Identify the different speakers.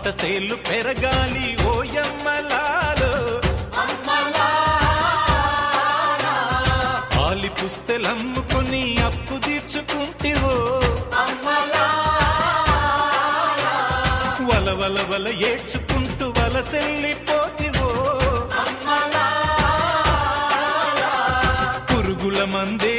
Speaker 1: పంట సేలు పెరగాలి ఓయమ్మలాలో ఆలి పుస్తెలమ్ముకొని అప్పు తీర్చుకుంటివో వల వల వల ఏడ్చుకుంటూ వలసెళ్ళిపోతివో పురుగుల మందే